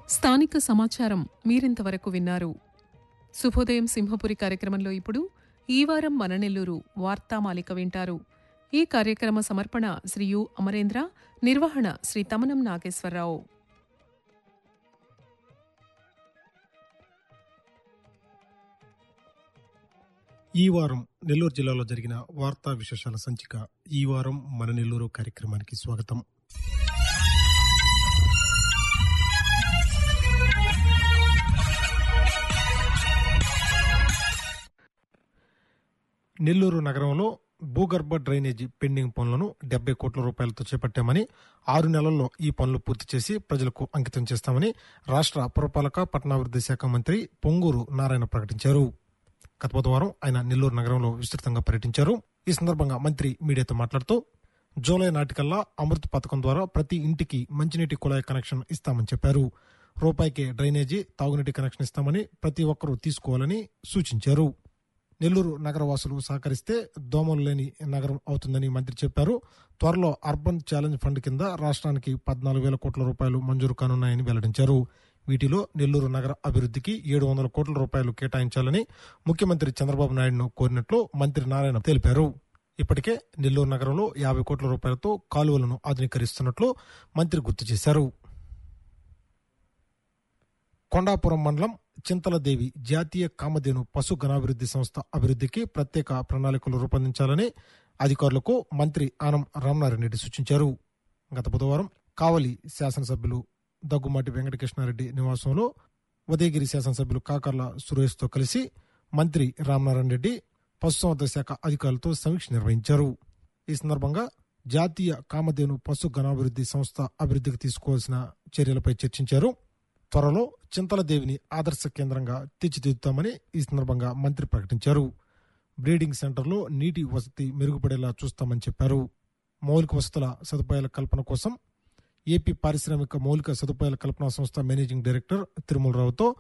స్థానిక సమాచారం మీరింతవరకు విన్నారు శుభోదయం సింహపురి కార్యక్రమంలో ఇప్పుడు ఈ వారం మన నెల్లూరు వార్తామాలిక వింటారు ఈ కార్యక్రమ సమర్పణ శ్రీ యు అమరేంద్ర నిర్వహణ శ్రీ తమనం నాగేశ్వరరావు ఈ వారం నెల్లూరు జిల్లాలో జరిగిన వార్తా విశేషాల సంచిక ఈ వారం మన నెల్లూరు కార్యక్రమానికి స్వాగతం నెల్లూరు నగరంలో భూగర్భ డ్రైనేజీ పెండింగ్ పనులను డెబ్బై కోట్ల రూపాయలతో చేపట్టామని ఆరు నెలల్లో ఈ పనులు పూర్తి చేసి ప్రజలకు అంకితం చేస్తామని రాష్ట్ర పురపాలక పట్టణాభివృద్ధి శాఖ మంత్రి పొంగూరు నారాయణ ప్రకటించారు గత బుధవారం ఆయన నెల్లూరు నగరంలో విస్తృతంగా పర్యటించారు ఈ సందర్భంగా మంత్రి మీడియాతో మాట్లాడుతూ జూలై నాటికల్లా అమృత్ పథకం ద్వారా ప్రతి ఇంటికి మంచినీటి కుళాయి కనెక్షన్ ఇస్తామని చెప్పారు రూపాయికే డ్రైనేజీ తాగునీటి కనెక్షన్ ఇస్తామని ప్రతి ఒక్కరూ తీసుకోవాలని సూచించారు నెల్లూరు నగరవాసులు సహకరిస్తే దోమలు లేని నగరం అవుతుందని మంత్రి చెప్పారు త్వరలో అర్బన్ ఛాలెంజ్ ఫండ్ కింద రాష్ట్రానికి పద్నాలుగు వేల కోట్ల రూపాయలు మంజూరు కానున్నాయని వెల్లడించారు వీటిలో నెల్లూరు నగర అభివృద్ధికి ఏడు వందల కోట్ల రూపాయలు కేటాయించాలని ముఖ్యమంత్రి చంద్రబాబు నాయుడును కోరినట్లు మంత్రి నారాయణ తెలిపారు ఇప్పటికే నెల్లూరు నగరంలో యాభై కోట్ల రూపాయలతో కాలువలను ఆధునీకరిస్తున్నట్లు మంత్రి గుర్తు చేశారు కొండాపురం మండలం చింతలదేవి జాతీయ కామధేను పశు గణాభివృద్ధి సంస్థ అభివృద్ధికి ప్రత్యేక ప్రణాళికలు రూపొందించాలని అధికారులకు మంత్రి ఆనం రామనారాయణ రెడ్డి సూచించారు గత బుధవారం కావలి శాసనసభ్యులు దగ్గుమాటి వెంకటకృష్ణారెడ్డి నివాసంలో ఉదయగిరి శాసనసభ్యులు కాకర్ల సురేష్తో కలిసి మంత్రి రామనారాయణ రెడ్డి పశుసంవర్ధక శాఖ అధికారులతో సమీక్ష నిర్వహించారు ఈ సందర్భంగా జాతీయ కామధేను పశు గణాభివృద్ధి సంస్థ అభివృద్ధికి తీసుకోవాల్సిన చర్యలపై చర్చించారు త్వరలో చింతలదేవిని ఆదర్శ కేంద్రంగా తీర్చిదిద్దుతామని ఈ సందర్భంగా మంత్రి ప్రకటించారు బ్రీడింగ్ సెంటర్లో నీటి వసతి మెరుగుపడేలా చూస్తామని చెప్పారు మౌలిక వసతుల సదుపాయాల కల్పన కోసం ఏపీ పారిశ్రామిక మౌలిక సదుపాయాల కల్పన సంస్థ మేనేజింగ్ డైరెక్టర్ తిరుమలరావుతో